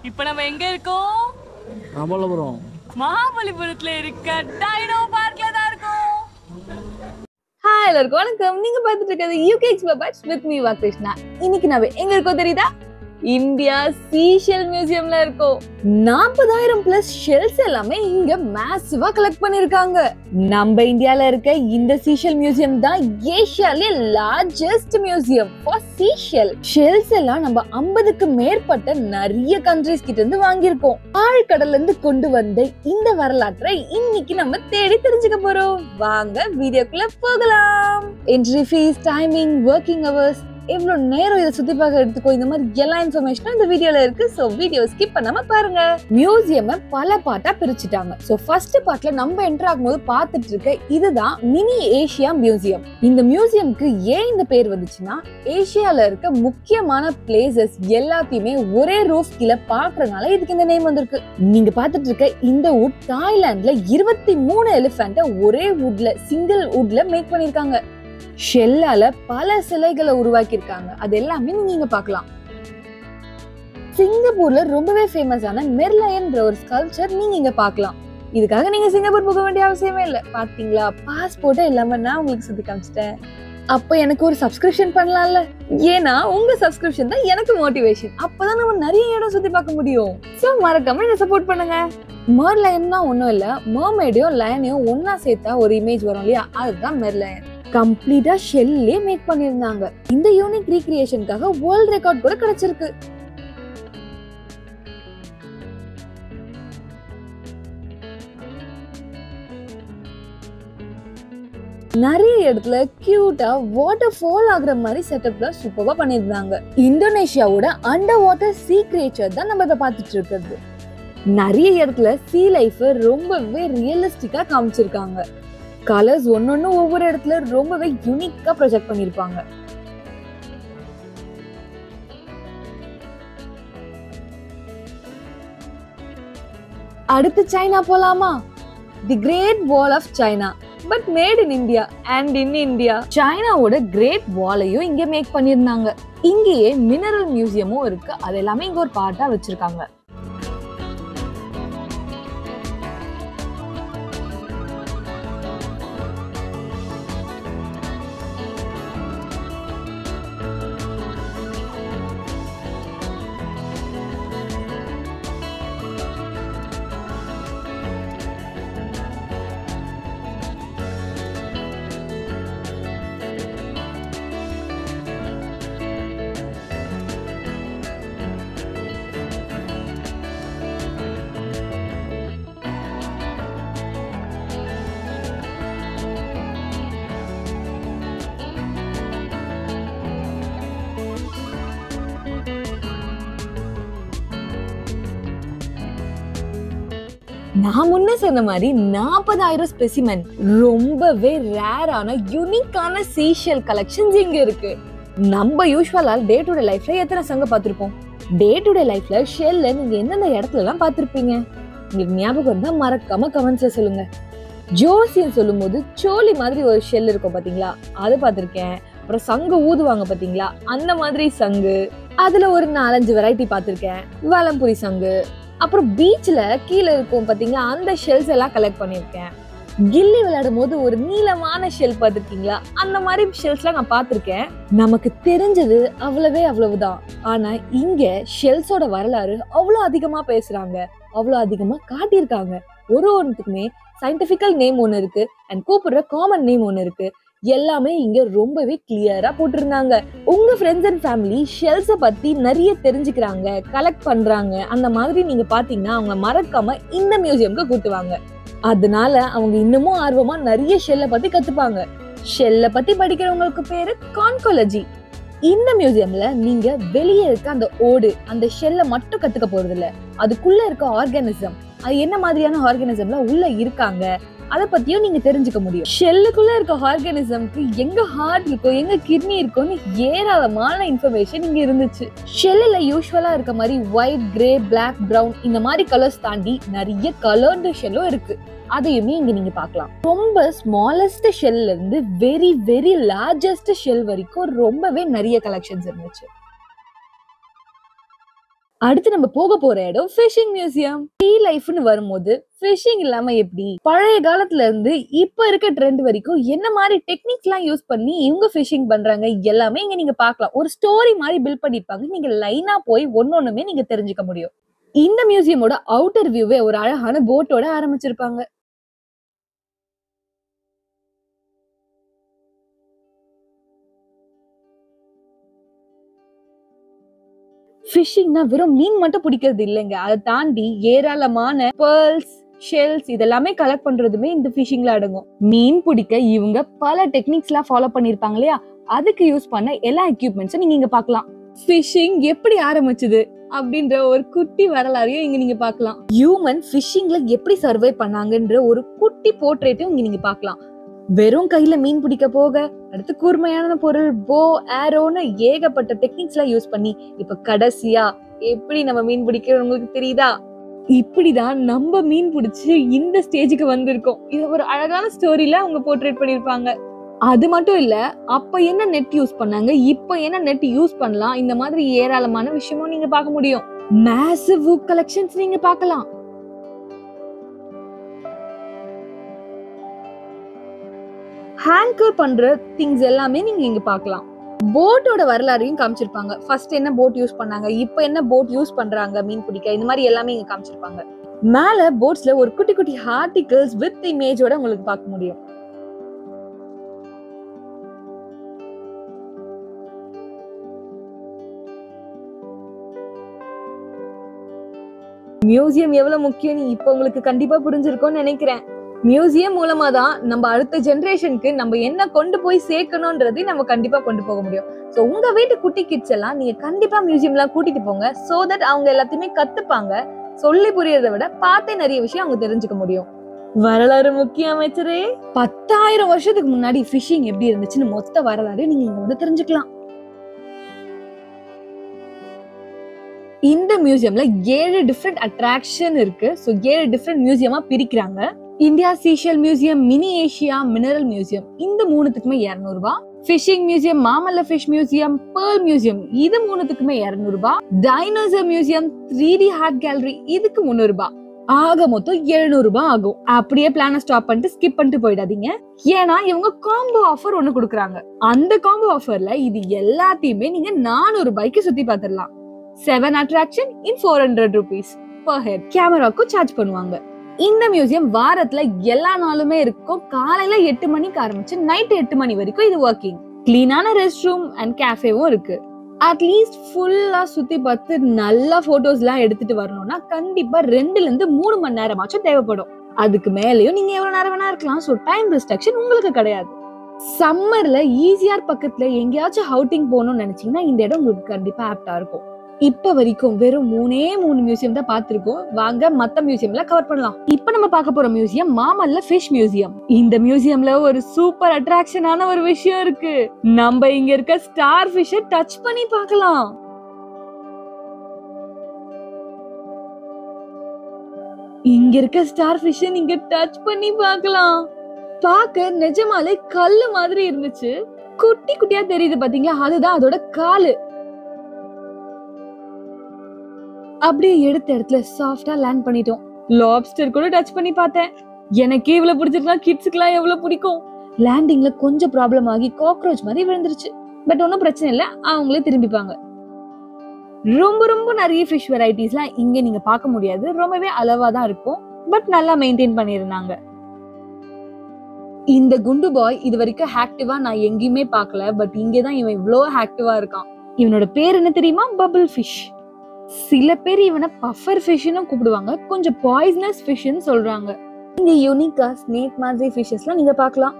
இப்ப நம்ம எங்க இருக்கோம் மாமல்லபுரம் மகாபலிபுரத்துல இருக்க டைனோ பார்க்ல தான் இருக்கோம் ஹாய் எல்லாருக்கும் வணக்கம் நீங்க பார்த்துட்டு இருக்கிறது யூகே எக்ஸ்பர்ட் வித் மீ வா கிருஷ்ணா இன்னைக்கு நம்ம எங்க இருக்கோம் தெரியுதா இந்தியா சீஷெல் மியூசியம்ல இருக்கோம் நாற்பதாயிரம் பிளஸ் ஷெல்ஸ் எல்லாமே இங்க மேசிவா கலெக்ட் பண்ணிருக்காங்க நம்ம இந்தியால இருக்க இந்த சீஷெல் மியூசியம் தான் ஏஷியாலே largest museum for seashell shells எல்லாம் நம்ம ஐம்பதுக்கு மேற்பட்ட நிறைய கண்ட்ரிஸ் கிட்ட இருந்து வாங்கியிருக்கோம் ஆழ்கடல்ல இருந்து கொண்டு வந்த இந்த வரலாற்றை இன்னைக்கு நம்ம தேடி தெரிஞ்சுக்க போறோம் வாங்க வீடியோக்குள்ள போகலாம் entry fees timing working hours எவ்வளவு நேரம் இதை சுத்தி பார்க்க எடுத்துக்கோ இந்த மாதிரி எல்லா இன்ஃபர்மேஷனும் இந்த வீடியோல இருக்கு சோ வீடியோ ஸ்கிப் பண்ணாம பாருங்க மியூசியம் பல பார்ட்டா பிரிச்சுட்டாங்க சோ ஃபர்ஸ்ட் பார்ட்ல நம்ம என்டர் ஆகும்போது பார்த்துட்டு இருக்க இதுதான் மினி ஏஷியா மியூசியம் இந்த மியூசியம்க்கு ஏன் இந்த பேர் வந்துச்சுன்னா ஏஷியால இருக்க முக்கியமான பிளேசஸ் எல்லாத்தையுமே ஒரே ரூஃப் கீழே பாக்குறதுனால இதுக்கு இந்த நேம் வந்திருக்கு நீங்க பார்த்துட்டு இருக்க இந்த வுட் தாய்லாந்துல இருபத்தி மூணு எலிஃபெண்ட்டை ஒரே வுட்ல சிங்கிள் வுட்ல மேக் பண்ணிருக்காங்க ஷெல்லால பல சிலைகளை உருவாக்கியிருக்காங்க அது எல்லாமே நீங்க இங்க பார்க்கலாம் சிங்கப்பூர்ல ரொம்பவே ஃபேமஸான மெர்லயன்ற ஒரு ஸ்கல்ச்சர் நீங்க இங்க பார்க்கலாம் இதுக்காக நீங்க சிங்கப்பூர் போக வேண்டிய அவசியமே இல்ல பாத்தீங்களா பாஸ்போர்ட்டே இல்லாம நான் உங்களுக்கு சுத்தி காமிச்சிட்டேன் அப்ப எனக்கு ஒரு சப்ஸ்கிரிப்ஷன் பண்ணலாம்ல ஏன்னா உங்க சப்ஸ்கிரிப்ஷன் தான் எனக்கு மோட்டிவேஷன் அப்பதான் நம்ம நிறைய இடம் சுத்தி பார்க்க முடியும் சோ மறக்காம என்ன சப்போர்ட் பண்ணுங்க மெர்லயன்னா ஒண்ணும் இல்ல மர்மேடையும் லயனையும் ஒன்னா சேர்த்தா ஒரு இமேஜ் வரும் இல்லையா அதுதான் மெர்லயன் கம்ப்ளீட்டா ஷெல்லே மேக் பண்ணிருந்தாங்க இந்த யூனிக் ரீக்ரியேஷனுக்காக வேர்ல்ட் ரெக்கார்ட் கூட கிடைச்சிருக்கு நிறைய இடத்துல கியூட்டா வாட்டர் ஃபால் ஆகுற மாதிரி செட்டப்ல சூப்பரா பண்ணியிருந்தாங்க இந்தோனேஷியாவோட அண்டர் வாட்டர் சீ கிரியேச்சர் தான் நம்ம இதை பார்த்துட்டு இருக்கிறது நிறைய இடத்துல சீ லைஃப் ரொம்பவே ரியலிஸ்டிக்கா காமிச்சிருக்காங்க கலர்ஸ் ஒன்னொன்னு ஒவ்வொரு இடத்துல ரொம்பவே யூனிக்கா ப்ரொஜெக்ட் பண்ணிருப்பாங்க அடுத்து சைனா போலாமா the great wall of China but made in India and in India சைனாவோட கிரேட் வாலையும் இங்க மேக் பண்ணிருந்தாங்க இங்கேயே மினரல் மியூசியமும் இருக்கு அது எல்லாமே இங்க ஒரு பார்ட்டா வச்சிருக்காங்க நான் முன்ன சொன்ன மாதிரி நாற்பதாயிரம் ஸ்பெசிமென் ரொம்பவே ரேரான யூனிக்கான சீஷல் கலெக்ஷன்ஸ் இங்க இருக்கு நம்ம யூஸ்வலா டே டு டே லைஃப்ல எத்தனை சங்க பார்த்திருப்போம் டே டு டே லைஃப்ல ஷெல்ல நீங்க எந்தெந்த இடத்துல எல்லாம் பார்த்திருப்பீங்க உங்களுக்கு ஞாபகம் இருந்தா மறக்காம கமெண்ட்ஸ்ல சொல்லுங்க ஜோசியம் சொல்லும்போது சோலி மாதிரி ஒரு ஷெல் இருக்கும் பாத்தீங்களா அது பார்த்திருக்கேன் அப்புறம் சங்கு ஊதுவாங்க பாத்தீங்களா அந்த மாதிரி சங்கு அதுல ஒரு நாலஞ்சு வெரைட்டி பார்த்திருக்கேன் வலம்புரி சங்கு அப்புறம் பீச்ல கீழே இருக்கும் பாத்தீங்களா அந்த ஷெல்ஸ் எல்லாம் கலெக்ட் பண்ணியிருக்கேன் கில்லி விளையாடும் போது ஒரு நீளமான ஷெல் பார்த்திருக்கீங்களா அந்த மாதிரி ஷெல்ஸ்லாம் நான் பார்த்திருக்கேன் நமக்கு தெரிஞ்சது அவ்வளவே அவ்வளவுதான் ஆனா இங்க ஷெல்ஸோட வரலாறு அவ்வளோ அதிகமா பேசுறாங்க அவ்வளோ அதிகமா காட்டியிருக்காங்க ஒரு ஒன்றுத்துக்குமே சயின்டிபிக்கல் நேம் ஒன்று இருக்கு அண்ட் கூப்பிடுற காமன் நேம் ஒன்று இருக்கு எல்லாமே இங்க ரொம்பவே கிளியரா போட்டிருந்தாங்க உங்க ஃப்ரெண்ட்ஸ் அண்ட் ஃபேமிலி ஷெல்ஸை பத்தி நிறைய தெரிஞ்சுக்கிறாங்க கலெக்ட் பண்றாங்க அந்த மாதிரி நீங்க பாத்தீங்கன்னா அவங்க மறக்காம இந்த மியூசியம்க்கு கூட்டுவாங்க அதனால அவங்க இன்னமும் ஆர்வமா நிறைய ஷெல்லை பத்தி கத்துப்பாங்க ஷெல்லை பத்தி படிக்கிறவங்களுக்கு பேரு கான்காலஜி இந்த மியூசியம்ல நீங்க வெளியே இருக்க அந்த ஓடு அந்த ஷெல்லை மட்டும் கத்துக்க போறது இல்ல அதுக்குள்ள இருக்க ஆர்கானிசம் அது என்ன மாதிரியான ஆர்கானிசம்ல உள்ள இருக்காங்க அதை பத்தியும் நீங்க தெரிஞ்சுக்க முடியும் ஷெல்லுக்குள்ள இருக்க ஆர்கானிசம்க்கு எங்க ஹார்ட் இருக்கோ எங்க கிட்னி இருக்கோன்னு ஏராளமான இன்ஃபர்மேஷன் இங்க இருந்துச்சு ஷெல்லுல யூஸ்வலா இருக்க மாதிரி ஒயிட் கிரே பிளாக் பிரவுன் இந்த மாதிரி கலர்ஸ் தாண்டி நிறைய கலர்டு ஷெல்லும் இருக்கு அதையுமே இங்க நீங்க பார்க்கலாம் ரொம்ப ஸ்மாலஸ்ட் ஷெல்ல இருந்து வெரி வெரி லார்ஜஸ்ட் ஷெல் வரைக்கும் ரொம்பவே நிறைய கலெக்ஷன்ஸ் இருந்துச்சு அடுத்து நம்ம போக போற இடம் ஃபிஷிங் மியூசியம் டீ லைஃப்னு வரும்போது ஃபிஷிங் இல்லாம எப்படி பழைய காலத்துல இருந்து இப்ப இருக்க ட்ரெண்ட் வரைக்கும் என்ன மாதிரி டெக்னிக்ஸ் எல்லாம் யூஸ் பண்ணி இவங்க ஃபிஷிங் பண்றாங்க எல்லாமே இங்க நீங்க பார்க்கலாம் ஒரு ஸ்டோரி மாதிரி பில்ட் பண்ணிருப்பாங்க நீங்க லைனா போய் ஒன்னொண்ணுமே நீங்க தெரிஞ்சுக்க முடியும் இந்த மியூசியமோட அவுட்டர் வியூவே ஒரு அழகான போட்டோட ஆரம்பிச்சிருப்பாங்க ஃபிஷிங்னா வெறும் மீன் மட்டும் பிடிக்கிறது இல்லைங்க அதை தாண்டி ஏராளமான பேர்ல்ஸ் ஷெல்ஸ் இதெல்லாமே கலெக்ட் பண்றதுமே இந்த ஃபிஷிங்ல அடங்கும் மீன் பிடிக்க இவங்க பல டெக்னிக்ஸ் எல்லாம் ஃபாலோ பண்ணிருப்பாங்க இல்லையா அதுக்கு யூஸ் பண்ண எல்லா எக்யூப்மெண்ட்ஸும் நீங்க இங்க பார்க்கலாம் ஃபிஷிங் எப்படி ஆரம்பிச்சது அப்படின்ற ஒரு குட்டி வரலாறையும் இங்க நீங்க பார்க்கலாம் ஹியூமன் ஃபிஷிங்ல எப்படி சர்வை பண்ணாங்கன்ற ஒரு குட்டி போர்ட்ரேட்டும் இங்க நீங்க பார்க்கலாம் வெறும் கையில மீன் பிடிக்க போக அடுத்து கூர்மையான பொருள் போ ஏரோன்னு ஏகப்பட்ட டெக்னிக்ஸ் எல்லாம் யூஸ் பண்ணி இப்ப கடைசியா எப்படி நம்ம மீன் பிடிக்கிறோம் உங்களுக்கு தெரியுதா இப்படிதான் நம்ம மீன் பிடிச்சு இந்த ஸ்டேஜுக்கு வந்திருக்கோம் இது ஒரு அழகான ஸ்டோரியில அவங்க போர்ட்ரேட் பண்ணிருப்பாங்க அது மட்டும் இல்ல அப்ப என்ன நெட் யூஸ் பண்ணாங்க இப்ப என்ன நெட் யூஸ் பண்ணலாம் இந்த மாதிரி ஏராளமான விஷயமும் நீங்க பார்க்க முடியும் மேசிவ் கலெக்ஷன்ஸ் நீங்க பார்க்கலாம் ஹேங்கர் பண்ற திங்ஸ் எல்லாமே நீங்க இங்க பார்க்கலாம் போட்டோட வரலாறையும் காமிச்சிருப்பாங்க ஃபர்ஸ்ட் என்ன போட் யூஸ் பண்ணாங்க இப்போ என்ன போட் யூஸ் பண்றாங்க மீன் பிடிக்க இந்த மாதிரி எல்லாமே இங்க காமிச்சிருப்பாங்க மேல போட்ஸ்ல ஒரு குட்டி குட்டி ஆர்டிகல்ஸ் வித் இமேஜோட உங்களுக்கு பார்க்க முடியும் மியூசியம் எவ்வளவு முக்கியம் இப்ப உங்களுக்கு கண்டிப்பா புரிஞ்சிருக்கும்னு நினைக்கிறேன் மியூசியம் மூலமா தான் நம்ம அடுத்த ஜெனரேஷனுக்கு நம்ம என்ன கொண்டு போய் சேர்க்கணும்ன்றதை நம்ம கண்டிப்பா கொண்டு போக முடியும் சோ உங்க வீட்டு குட்டி கிட்ஸ் எல்லாம் நீங்க கண்டிப்பா மியூசியம்லாம் கூட்டிட்டு போங்க சோ தட் அவங்க எல்லாத்தையுமே கத்துப்பாங்க சொல்லி புரியறதை விட பார்த்தே நிறைய விஷயம் அவங்க தெரிஞ்சுக்க முடியும் வரலாறு முக்கிய அமைச்சரே பத்தாயிரம் வருஷத்துக்கு முன்னாடி ஃபிஷிங் எப்படி இருந்துச்சுன்னு மொத்த வரலாறு நீங்க இங்க வந்து தெரிஞ்சுக்கலாம் இந்த மியூசியம்ல ஏழு டிஃப்ரெண்ட் அட்ராக்ஷன் இருக்கு ஸோ ஏழு டிஃப்ரெண்ட் மியூசியமா பிரிக்கிறாங்க India seashell museum mini Asia mineral museum இந்த மூணுத்துக்குமே இரநூறு ரூபாய் ஃபிஷிங் மியூசியம் மாமல்ல ஃபிஷ் மியூசியம் பேர்ல் மியூசியம் இது மூணுத்துக்குமே இரநூறு ரூபாய் dinosaur museum three D art gallery இதுக்கு முந்நூறு ரூபாய் ஆக மொத்தம் எழுநூறு ரூபாய் ஆகும் அப்படியே பிளான ஸ்டாப் பண்ணிட்டு ஸ்கிப் பண்ணிட்டு போயிடாதீங்க ஏன்னா இவங்க காம்போ ஆஃபர் ஒண்ணு கொடுக்குறாங்க அந்த காம்போ ஆஃபர்ல இது எல்லாத்தையுமே நீங்க நானூறு ரூபாய்க்கு சுத்தி பார்த்துடலாம் seven attraction in four hundred rupees per head கேமராக்கும் சார்ஜ் பண்ணுவாங்க இந்த மியூசியம் வாரத்துல எல்லா நாளுமே இருக்கும் காலையில எட்டு மணிக்கு ஆரம்பிச்சு நைட் எட்டு மணி வரைக்கும் இது ஒர்க்கிங் கிளீனான ரெஸ்ட் ரூம் அண்ட் கேஃபேவும் இருக்கு அட்லீஸ்ட் ஃபுல்லா சுத்தி பார்த்து நல்லா போட்டோஸ் எல்லாம் எடுத்துட்டு வரணும்னா கண்டிப்பா ரெண்டுல இருந்து மூணு மணி நேரமாச்சும் தேவைப்படும் அதுக்கு மேலயும் நீங்க எவ்வளவு நேரம் வேணா இருக்கலாம் ஸோ டைம் ரெஸ்ட்ரிக்ஷன் உங்களுக்கு கிடையாது சம்மர்ல ஈஸியார் பக்கத்துல எங்கேயாச்சும் அவுட்டிங் போகணும்னு நினைச்சீங்கன்னா இந்த இடம் உங்களுக்கு கண்டிப்பா ஆப்டா இருக்கும் இப்ப வரைக்கும் வெறும் மூணே மூணு மியூசியம் தான் பார்த்திருக்கோம் வாங்க மத்த மியூசியம்ல கவர் பண்ணலாம் இப்ப நம்ம பார்க்க போற மியூசியம் மாமல்ல ஃபிஷ் மியூசியம் இந்த மியூசியம்ல ஒரு சூப்பர் அட்ராக்ஷனான ஒரு விஷயம் இருக்கு நம்ம இங்க இருக்க ஸ்டார் ஃபிஷ் டச் பண்ணி பார்க்கலாம் இங்க இருக்க ஸ்டார் ஃபிஷ் நீங்க டச் பண்ணி பார்க்கலாம் பார்க்க நிஜமாலே கல்லு மாதிரி இருந்துச்சு குட்டி குட்டியா தெரியுது பாத்தீங்களா அதுதான் அதோட காலு அப்படியே எடுத்த இடத்துல சாஃப்டா லேண்ட் பண்ணிட்டோம் லாப்ஸ்டர் கூட டச் பண்ணி பார்த்தேன் எனக்கே இவ்வளவு பிடிச்சிருக்கா கிட்ஸுக்குலாம் எவ்வளவு பிடிக்கும் லேண்டிங்ல கொஞ்சம் ப்ராப்ளம் ஆகி காக்ரோச் மாதிரி விழுந்துருச்சு பட் ஒன்றும் பிரச்சனை இல்லை அவங்களே திரும்பிப்பாங்க ரொம்ப ரொம்ப நிறைய ஃபிஷ் வெரைட்டிஸ்லாம் இங்க நீங்க பார்க்க முடியாது ரொம்பவே அளவா தான் இருக்கும் பட் நல்லா மெயின்டைன் பண்ணியிருந்தாங்க இந்த குண்டு பாய் இது வரைக்கும் ஆக்டிவா நான் எங்கேயுமே பார்க்கல பட் இங்கே தான் இவன் இவ்வளோ ஆக்டிவா இருக்கான் இவனோட பேர் என்ன தெரியுமா பபிள் ஃபிஷ் சில பேர் இவனை பஃபர் ஃபிஷ்னு கூப்பிடுவாங்க கொஞ்சம் பாய்ஸ்னஸ் ஃபிஷ்னு சொல்றாங்க இங்க யூனிக்கா ஸ்னேக் மாதிரி ஃபிஷஸ்லாம் நீங்க பார்க்கலாம்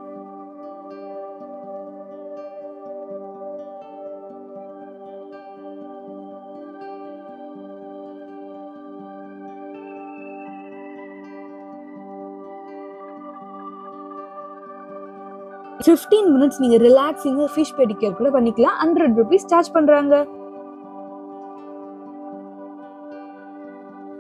ஃபிஃப்டீன் மினிட்ஸ் நீங்க ரிலாக்ஸிங்க ஃபிஷ் பெடிக்கர் கூட பண்ணிக்கலாம் ஹண்ட்ரட் ருபீஸ் சார்ஜ் பண்றாங்க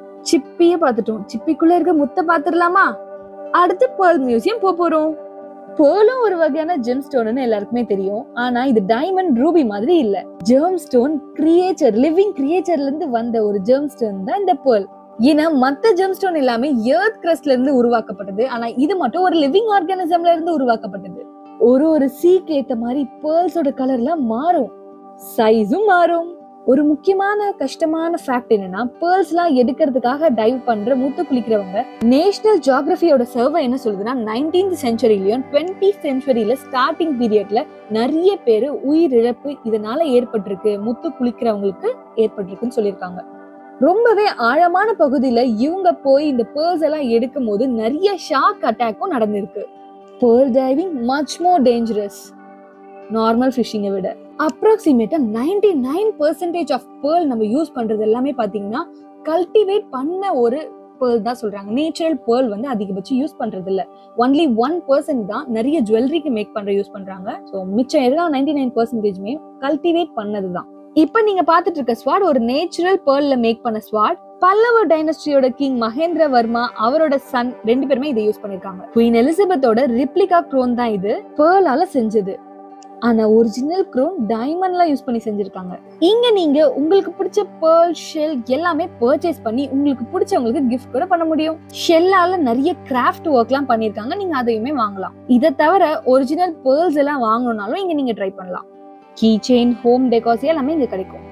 சிப்பியே பார்த்துட்டோம் சிப்பிக்குள்ள இருக்க முத்தை பார்த்துடலாமா அடுத்து பேர்ல் மியூசியம் போக போறோம் பேர்லும் ஒரு வகையான ஜெம் ஸ்டோன்னு எல்லாருக்குமே தெரியும் ஆனா இது டைமண்ட் ரூபி மாதிரி இல்ல ஜெர்ம் ஸ்டோன் கிரியேச்சர் லிவிங் கிரியேச்சர்ல இருந்து வந்த ஒரு ஜெர்ம் ஸ்டோன் தான் இந்த பேர்ல் ஏன்னா மத்த ஜெம் ஸ்டோன் எல்லாமே எர்த் கிரஸ்ட்ல இருந்து உருவாக்கப்பட்டது ஆனா இது மட்டும் ஒரு லிவிங் ஆர்கானிசம்ல இருந்து உருவாக்கப்பட்டது ஒரு ஒரு சீக்கு ஏத்த மாதிரி பேர்ல்ஸோட கலர்லாம் மாறும் சைஸும் மாறும் ஒரு முக்கியமான கஷ்டமான ஃபேக்ட் என்னன்னா பேர்ல்ஸ்லாம் எடுக்கிறதுக்காக டைவ் பண்ற முத்து குளிக்கிறவங்க நேஷனல் ஜியாகிரபியோட சர்வே என்ன சொல்லுதுன்னா நைன்டீன்த் செஞ்சுரியிலயும் டுவெண்ட்டி செஞ்சுரியில ஸ்டார்டிங் பீரியட்ல நிறைய பேர் உயிரிழப்பு இதனால ஏற்பட்டிருக்கு முத்து குளிக்கிறவங்களுக்கு ஏற்பட்டிருக்குன்னு சொல்லியிருக்காங்க ரொம்பவே ஆழமான பகுதியில இவங்க போய் இந்த பேர்ஸ் எல்லாம் எடுக்கும் போது நிறைய ஷாக் அட்டாக்கும் நடந்திருக்கு pearl diving much more dangerous normal ஃபிஷிங்கை விட அப்ராக்சிமேட்டா ninety nine percentage of pearl நம்ம யூஸ் பண்றது எல்லாமே பாத்தீங்கன்னா கல்டிவேட் பண்ண ஒரு பேர்ல் தான் சொல்றாங்க நேச்சுரல் பேர்ல் வந்து அதிகபட்சம் யூஸ் பண்றது இல்ல ஒன்லி ஒன் பர்சன்ட் தான் நிறைய ஜுவல்லரிக்கு மேக் பண்ற யூஸ் பண்றாங்க ஸோ மிச்சம் எல்லாம் நைன்டி நைன் பர்சன்டேஜ்மே கல்டிவேட் பண்ணது தான் இப்ப நீங்க பாத்துட்டு இருக்க ஸ்வாட் ஒரு நேச்சுரல் பேர்ல்ல மேக் பண்ண ஸ்வாட் பல்லவ டைனஸ்டியோட கிங் மகேந்திர வர்மா அவரோட சன் ரெண்டு பேருமே இதை யூஸ் பண்ணிருக்காங்க குயின் எலிசபெத்தோட ரிப்ளிகா க்ரோன் தான் இது பேர்லால செஞ்சது ஆனா ஒரிஜினல் க்ரோன் டைமண்ட்லாம் யூஸ் பண்ணி செஞ்சிருக்காங்க இங்க நீங்க உங்களுக்கு பிடிச்ச பேர்ல் ஷெல் எல்லாமே பர்ச்சேஸ் பண்ணி உங்களுக்கு பிடிச்சவங்களுக்கு கிஃப்ட் கூட பண்ண முடியும் ஷெல்லால நிறைய கிராஃப்ட் ஒர்க்லாம் பண்ணிருக்காங்க நீங்க அதையுமே வாங்கலாம் இதை தவிர ஒரிஜினல் பேர்ல்ஸ் எல்லாம் வாங்கணும்னாலும் இங்க நீங்க ட்ரை பண்ணலாம் கீ செயின் ஹோம் டெகாஸ் எல்லாமே இங்க கிடைக்கும்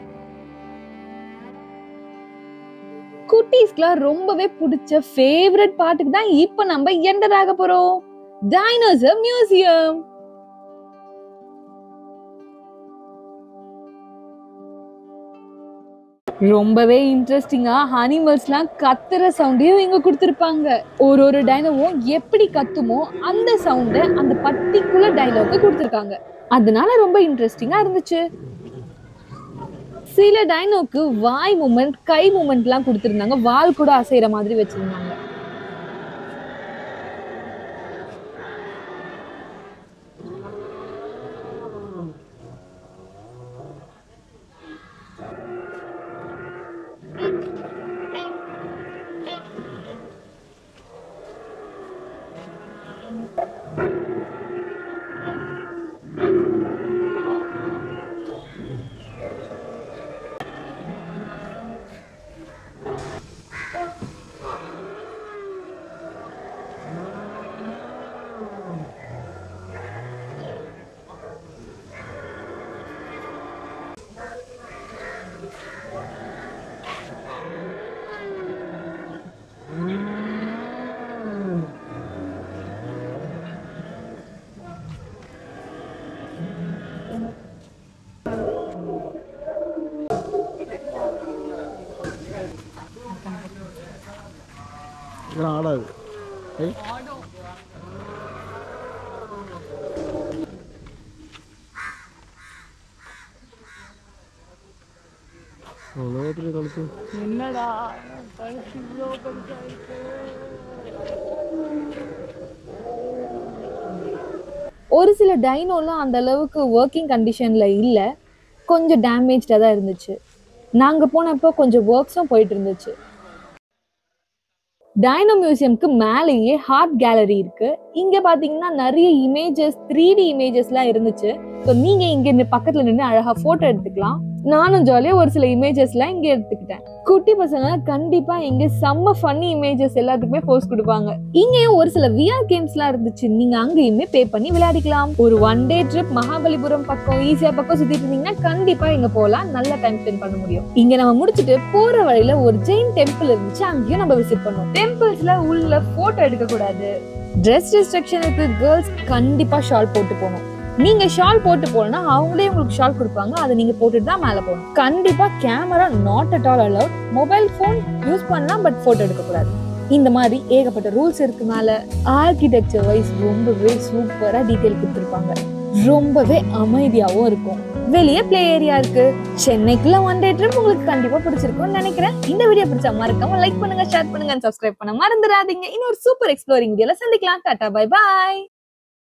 குட்டீஸ்க்குலாம் ரொம்பவே பிடிச்ச ஃபேவரட் பாட்டுக்கு தான் இப்ப நம்ம என்டர் ஆக போறோம் டைனோசர் மியூசியம் ரொம்பவே இன்ட்ரெஸ்டிங்கா அனிமல்ஸ்லாம் கத்துற சவுண்டையும் இங்க கொடுத்துருப்பாங்க ஒரு ஒரு டைனோவும் எப்படி கத்துமோ அந்த சவுண்டை அந்த பர்டிகுலர் டைனோக்கு கொடுத்துருக்காங்க அதனால ரொம்ப இன்ட்ரெஸ்டிங்கா இருந்துச்சு சில டைனோக்கு வாய் மூமெண்ட் கை மூமெண்ட்லாம் கொடுத்துருந்தாங்க வால் கூட அசைற மாதிரி வச்சிருந்தாங்க இதெல்லாம் ஆடாது ஏய் அவ்வளோ பெரிய கழுத்து என்னடா கழுத்து இவ்வளோ பெருசா இருக்கு ஒரு சில டைனோலாம் அந்த அளவுக்கு ஒர்க்கிங் கண்டிஷன்ல இல்ல கொஞ்சம் டேமேஜ்டாக தான் இருந்துச்சு நாங்க போனப்போ கொஞ்சம் ஒர்க்ஸும் போயிட்டு இருந்துச்சு டைனோ மியூசியம்க்கு மேலேயே ஹார்ட் கேலரி இருக்கு இங்க பாத்தீங்கன்னா நிறைய இமேஜஸ் த்ரீ டி இமேஜஸ்லாம் இருந்துச்சு ஸோ நீங்க இங்க இந்த பக்கத்துல நின்று அழகா போட்டோ எடுத்துக்கலாம் நானும் ஜாலியா ஒரு சில இமேஜஸ்லாம் இங்க எடுத்துக்கிட்டேன் குட்டி பசங்க கண்டிப்பா இங்க செம்ம ஃபன்னி இமேஜஸ் எல்லாத்துக்குமே போஸ்ட் கொடுப்பாங்க இங்கேயும் ஒரு சில விஆர் கேம்ஸ்லாம் இருந்துச்சு நீங்க அங்கேயுமே பே பண்ணி விளையாடிக்கலாம் ஒரு ஒன் டே ட்ரிப் மகாபலிபுரம் பக்கம் ஈஸியா பக்கம் சுத்திட்டு இருந்தீங்கன்னா கண்டிப்பா இங்க போகலாம் நல்ல டைம் ஸ்பெண்ட் பண்ண முடியும் இங்க நம்ம முடிச்சுட்டு போற வழியில ஒரு ஜெயின் டெம்பிள் இருந்துச்சு அங்கேயும் நம்ம விசிட் பண்ணோம் டெம்பிள்ஸ்ல உள்ள போட்டோ எடுக்க கூடாது ட்ரெஸ் ரெஸ்ட்ரிக்ஷனுக்கு கேர்ள்ஸ் கண்டிப்பா ஷால் போட்டு போகணும் நீங்க ஷால் போட்டு போனா அவங்களே உங்களுக்கு ஷால் கொடுப்பாங்க அதை நீங்க போட்டுட்டு தான் மேல போகணும் கண்டிப்பா camera not at all allowed mobile phone use பண்ணலாம் பட் போட்டோ எடுக்க கூடாது இந்த மாதிரி ஏகப்பட்ட ரூல்ஸ் இருக்கு மேல ஆர்கிடெக்சர் வைஸ் ரொம்பவே சூப்பரா டீடைல் கொடுத்துருப்பாங்க ரொம்பவே அமைதியாவும் இருக்கும் வெளியே பிளே ஏரியா இருக்கு சென்னைக்குள்ள ஒன் டே ட்ரிப் உங்களுக்கு கண்டிப்பா பிடிச்சிருக்கும்னு நினைக்கிறேன் இந்த வீடியோ பிடிச்சா மறக்காம லைக் பண்ணுங்க ஷேர் பண்ணுங்க சப்ஸ்கிரைப் பண்ண மறந்துடாதீங்க இன்னொரு சூப்பர் எக்ஸ்ப்ளோரிங் வீடியோல சந்திக்கலாம் டாடா பை பாய்